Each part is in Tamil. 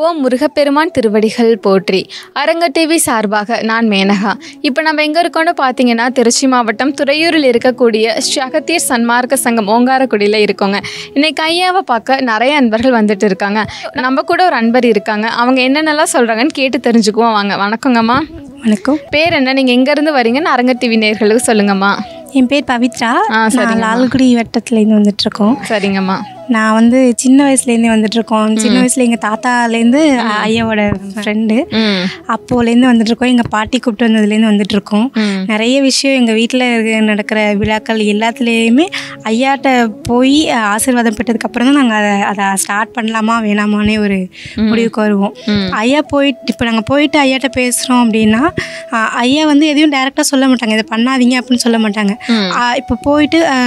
ஓம் முருகப்பெருமான் திருவடிகள் போற்றி அரங்க டிவி சார்பாக நான் மேனகா இப்போ நம்ம எங்கே இருக்கோம்னு பார்த்தீங்கன்னா திருச்சி மாவட்டம் துறையூரில் இருக்கக்கூடிய ஸ்ரீ அகத்தியர் சன்மார்க்க சங்கம் ஓங்காரக்குடியில் இருக்கோங்க இன்னைக்கு ஐயாவை பார்க்க நிறைய அன்பர்கள் வந்துட்டு இருக்காங்க நம்ம கூட ஒரு அன்பர் இருக்காங்க அவங்க என்னென்னலாம் சொல்கிறாங்கன்னு கேட்டு தெரிஞ்சுக்குவோம் வாங்க வணக்கங்கம்மா வணக்கம் பேர் என்ன நீங்கள் எங்கேருந்து வரீங்கன்னு அரங்க டிவி நேர்களுக்கு சொல்லுங்கம்மா என் பேர் பவித்ரா ஆ, நான் சரிங்கம்மா. லால்குடி வட்டத்துலேருந்து வந்துட்டுருக்கோம் சரிங்கம்மா நான் வந்து சின்ன வயசுலேருந்தே வந்துட்டுருக்கோம் சின்ன வயசில் எங்கள் தாத்தாலேருந்து ஐயாவோட ஃப்ரெண்டு ம் அப்போலேருந்து வந்துட்டுருக்கோம் எங்கள் பாட்டி கூப்பிட்டு வந்ததுலேருந்து வந்துட்டுருக்கோம் ம் நிறைய விஷயம் எங்கள் வீட்டில் நடக்கிற விழாக்கள் எல்லாத்துலேயுமே ஐயாட்ட போய் ஆசீர்வாதம் பெற்றதுக்கப்புறம் தான் நாங்கள் அதை அதை ஸ்டார்ட் பண்ணலாமா வேணாமானே ஒரு முடிவுக்கு வருவோம் ம். ஐயா போயிட்டு இப்போ நாங்கள் போயிட்டு ஐயாட்ட பேசுகிறோம் அப்படின்னா ஆ, ஐயா வந்து எதையும் டைரெக்டாக சொல்ல மாட்டாங்க இதை பண்ணாதீங்க அப்படின்னு சொல்ல மாட்டாங்க ம். ஆ, இப்போ போயிட்டு ஆ,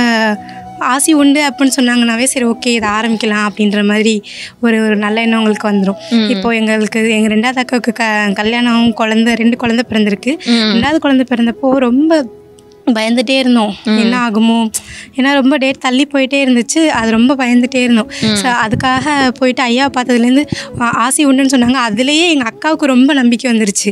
ஆசி உண்டு அப்படின்னு சொன்னாங்கனாவே சரி ஓகே இதை ஆரம்பிக்கலாம் அப்படின்ற மாதிரி ஒரு ஒரு நல்ல எண்ணம் உங்களுக்கு வந்துடும் இப்போ எங்களுக்கு எங்கள் ரெண்டாவது அக்காவுக்கு க கல்யாணம் குழந்த ரெண்டு குழந்தை பிறந்திருக்கு ம். ரெண்டாவது குழந்தை பிறந்தப்போ ரொம்ப பயந்துட்டே இருந்தோம் என்ன ஆகுமோ ஏன்னா ரொம்ப டேட் தள்ளி போயிட்டே இருந்துச்சு அது ரொம்ப பயந்துட்டே இருந்தோம் ஸோ அதுக்காக போயிட்டு ஐயா பார்த்ததுலேருந்து ஆ- ஆசை உண்டுன்னு சொன்னாங்க அதுலேயே எங்கள் அக்காவுக்கு ரொம்ப நம்பிக்கை வந்துருச்சு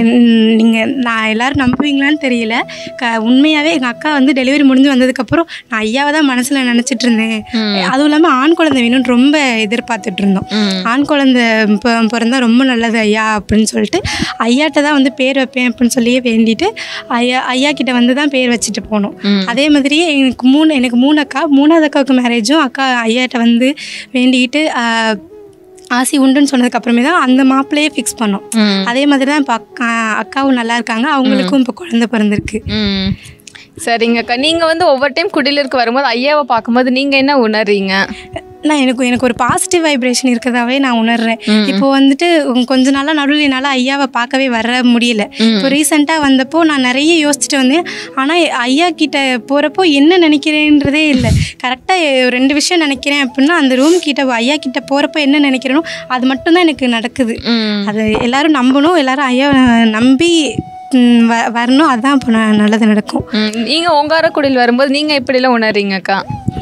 நீங்கள் நான் எல்லாரும் நம்புவீங்களான்னு தெரியல க உண்மையாகவே எங்கள் அக்கா வந்து டெலிவரி முடிஞ்சு வந்ததுக்கப்புறம் நான் ஐயாவை தான் மனசில் நினச்சிட்டு இருந்தேன் அதுவும் இல்லாமல் ஆண் குழந்தை வேணும்னு ரொம்ப எதிர்பார்த்துட்டு இருந்தோம் ம். ஆண் குழந்தை பி- பிறந்தா ரொம்ப நல்லது ஐயா அப்படின்னு சொல்லிட்டு ஐயாட்ட தான் வந்து பேர் வைப்பேன் அப்படின்னு சொல்லியே வேண்டிட்டு ஐயா ஐயா கிட்ட வந்து தான் பேர் வச்சுட்டு போனோம் ம். அதே மாதிரியே எனக்கு மூணு எனக்கு மூணு அக்கா மூணாவது அக்காவுக்கு மேரேஜும் அக்கா ஐயாட்ட வந்து வேண்டிக்கிட்டு ஆஹ், ஆசி உண்டுன்னு சொன்னதுக்கு அப்புறமே தான் அந்த மாப்பிள்ளையே ஃபிக்ஸ் பண்ணோம் ம். அதே மாதிரி தான் இப்போ அக்கா அக்காவும் நல்லா இருக்காங்க அவங்களுக்கும் இப்போ குழந்தை பிறந்திருக்கு ம் சரிங்கக்கா நீங்கள் வந்து ஒவ்வொரு டைம் குடிலுக்கு வரும்போது ஐயாவை பார்க்கும்போது நீங்கள் என்ன உணர்றீங்க நான் எனக்கு எனக்கு ஒரு பாசிட்டிவ் வைப்ரேஷன் இருக்கிறதாவே நான் உணர்றேன் இப்போ வந்துட்டு உம், கொஞ்ச நாளாக நடுவில் என்னால் ஐயாவை பார்க்கவே வர முடியல இப்போ ரீசெண்டாக வந்தப்போ நான் நிறைய யோசிச்சுட்டு வந்தேன் ஆனால் ஐயா கிட்ட போகிறப்போ என்ன நினைக்கிறேன்றதே இல்லை கரெக்டாக ரெண்டு விஷயம் நினைக்கிறேன் அப்படின்னா அந்த ரூம் கிட்ட ஐயா கிட்ட போகிறப்போ என்ன நினைக்கிறேனோ அது மட்டும்தான் எனக்கு நடக்குது ம் அது எல்லாரும் நம்பணும் எல்லாரும் ஐயா நம்பி ம், வ வரணும் அதுதான் இப்போ நான் நல்லது நடக்கும் ம். நீங்க ஓங்காரக்குடியில் வரும்போது நீங்க எப்படிலாம் உணர்றீங்கக்கா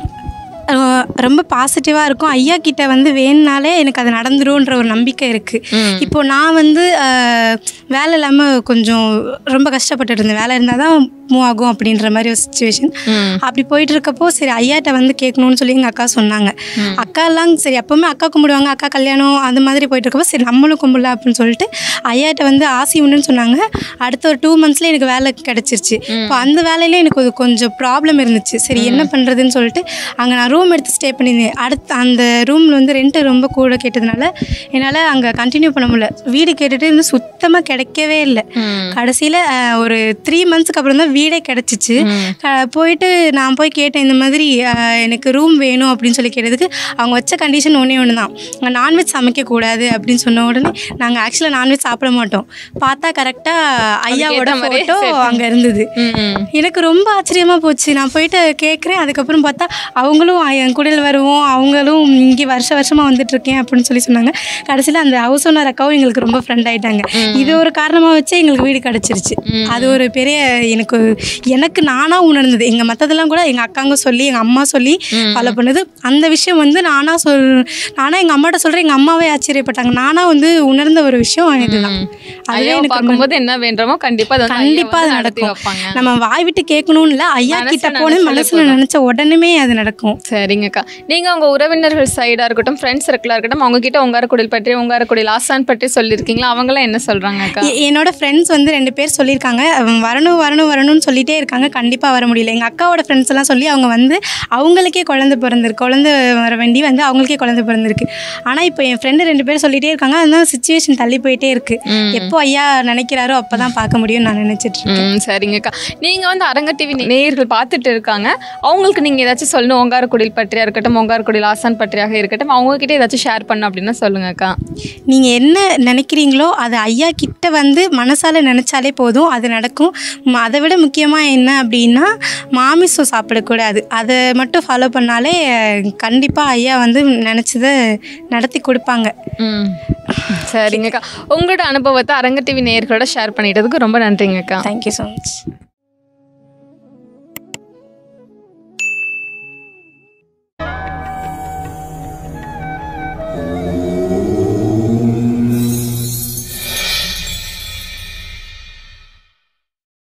அஹ் ரொம்ப பாசிட்டிவாக இருக்கும் ஐயா கிட்ட வந்து வேணுனாலே எனக்கு அது நடந்துரும்ன்ற ஒரு நம்பிக்கை இருக்குது ம். இப்போ நான் வந்து அஹ், வேலை இல்லாமல் கொஞ்சம் ரொம்ப கஷ்டப்பட்டுட்டு இருந்தேன் வேலை இருந்தால் தான் மூவ் ஆகும் அப்படின்ற மாதிரி ஒரு சுச்சுவேஷன் ம். அப்படி போயிட்டு இருக்கப்போ சரி ஐயாட்ட வந்து கேட்கணும்னு சொல்லி எங்கள் அக்கா சொன்னாங்க அக்கா எல்லாம் சரி எப்போவுமே அக்கா கும்பிடுவாங்க அக்கா கல்யாணம் அது மாதிரி போயிட்டு இருக்கப்போ சரி நம்மளும் கும்பிடலாம் அப்படின்னு சொல்லிட்டு ஐயாட்ட வந்து ஆசி உண்டுன்னு சொன்னாங்க அடுத்த ஒரு டூ மந்த்ஸ்ல எனக்கு வேலை கிடச்சிருச்சு இப்போ அந்த வேலையில எனக்கு ஒரு கொஞ்சம் ப்ராப்ளம் இருந்துச்சு சரி என்ன பண்ணுறதுன்னு சொல்லிட்டு அங்கே நான் ரூம் எடுத்து ஸ்டே பண்ணியிருந்தேன் அடுத்து அந்த ரூமில் வந்து ரெண்ட்டு ரொம்ப கூட கேட்டதுனால என்னால் அங்கே கண்டினியூ பண்ண முடியல வீடு கேட்டுட்டு இருந்து சுத்தமாக கிடைக்கவே இல்லை ம். கடைசியில் ஒரு த்ரீ மந்த்ஸ்க்கு அப்புறம் தான் வீடே கிடச்சிச்சு க- போயிட்டு நான் போய் கேட்டேன் இந்த மாதிரி அஹ், எனக்கு ரூம் வேணும் அப்படின்னு சொல்லி கேட்டதுக்கு அவங்க வச்ச கண்டிஷன் ஒன்றே ஒன்று தான் அங்கே நான்வெஜ் சமைக்கக்கூடாது அப்படின்னு சொன்ன உடனே நாங்கள் ஆக்சுவலாக நான்வெஜ் சாப்பிட மாட்டோம் பார்த்தா கரெக்டாக ஐயாவோட மாதிரியே ஃபோட்டோ அங்கே இருந்தது ம். எனக்கு ரொம்ப ஆச்சரியமாக போச்சு நான் போயிட்டு கேட்குறேன் அதுக்கப்புறம் பார்த்தா அவங்களும் "ஆ, என் குடியில் வருவோம் அவங்களும் இங்கே வருஷ வருஷமாக வந்துட்டுருக்கேன் அப்படின்னு சொல்லி சொன்னாங்க கடைசியில் அந்த ஹவுஸ் ஓனர் அக்காவும் எங்களுக்கு ரொம்ப ஃப்ரெண்ட் ஆயிட்டாங்க இது ஒரு காரணமாக வச்சு எங்களுக்கு வீடு கிடச்சிருச்சு அது ஒரு பெரிய எனக்கு எனக்கு நானாக உணர்ந்தது எங்கள் மற்றதெல்லாம் கூட எங்கள் அக்காங்க சொல்லி எங்கள் அம்மா சொல்லி ஃபாலோ பண்ணுது அந்த விஷயம் வந்து நானாக சொல் நானாக எங்கள் அம்மாட்ட சொல்கிறேன் எங்கள் அம்மாவே ஆச்சரியப்பட்டாங்க நானாக வந்து உணர்ந்த ஒரு விஷயம் இதுதான் அதுவே ஐயாவை எனக்கு ரொம்ப பார்க்கும்போது என்ன வேண்டுமோ கண்டிப்பா அது வந்து ஐயா கண்டிப்பா வந்து அது நடத்தி நடக்கும் வைப்பாங்க நம்ம வாய் விட்டு கேட்கணும்னு இல்ல ஐயா மனசுல கிட்ட போன நினைச்சாலே மனசுல போதும். நினைச்ச உடனே அது நடக்கும் சரிங்கக்கா நீங்க உங்க உறவினர்கள் சைடா இருக்கட்டும் ஃப்ரெண்ட்ஸ் சர்க்கிளா இருக்கட்டும் அவங்க கிட்ட உங்காரக்குடியில் பற்றி உங்காரக்குடியில் ஆசான் பற்றி சொல்லியிருக்கீங்களா அவங்களாம் என்ன சொல்றாங்கக்கா எ- என்னோட ஃப்ரெண்ட்ஸ் வந்து ரெண்டு பேர் சொல்லியிருக்காங்க அவன் வரணும் வரணும் வரணும்னு சொல்லிட்டே இருக்காங்க கண்டிப்பாக வர முடியல எங்கள் அக்காவோட ஃப்ரெண்ட்ஸ் எல்லாம் சொல்லி அவங்க வந்து அவங்களுக்கே குழந்தை பிறந்திருக்கு குழந்தை வர வேண்டி வந்து அவங்களுக்கே குழந்தை பிறந்திருக்கு ஆனால் இப்போ என் ஃப்ரெண்டு ரெண்டு பேர் சொல்லிட்டே இருக்காங்க அதனால சுச்சுவேஷன் தள்ளி போயிட்டே இருக்கு ம். எப்போ ஐயா நினைக்கிறாரோ அப்போ தான் பார்க்க முடியும்னு நான் நினைச்சிட்டு இருக்கேன் ம் சரிங்கக்கா நீங்க வந்து அரங்க டிவி நேயர்கள் பார்த்துட்டு இருக்காங்க அவங்களுக்கு நீங்க ஏதாச்சும் சொல்லணும் ஓங்காரக்குடியில் பற்றியா இருக்கட்டும் ஓங்காரக்குடியில் ஆசான் பற்றியாக இருக்கட்டும் அவங்க கிட்ட ஏதாச்சும் ஷேர் பண்ண அப்படின்னா சொல்லுங்கக்கா நீங்கள் என்ன நினைக்கிறீங்களோ அது ஐயா கிட்ட வந்து மனசால நினச்சாலே போதும் அது நடக்கும் ம- அதை விட முக்கியமாக என்ன அப்படின்னா மாமிசம் சாப்பிடக்கூடாது அதை மட்டும் ஃபாலோ பண்ணாலே கண்டிப்பாக ஐயா வந்து நினச்சதை நடத்தி கொடுப்பாங்க ம் சரிங்கக்கா உங்களோட அனுபவத்தை அரங்க டிவி நேயர்களோட ஷேர் பண்ணிட்டதுக்கு ரொம்ப நன்றிங்கக்கா தேங்க்யூ ஸோ மச்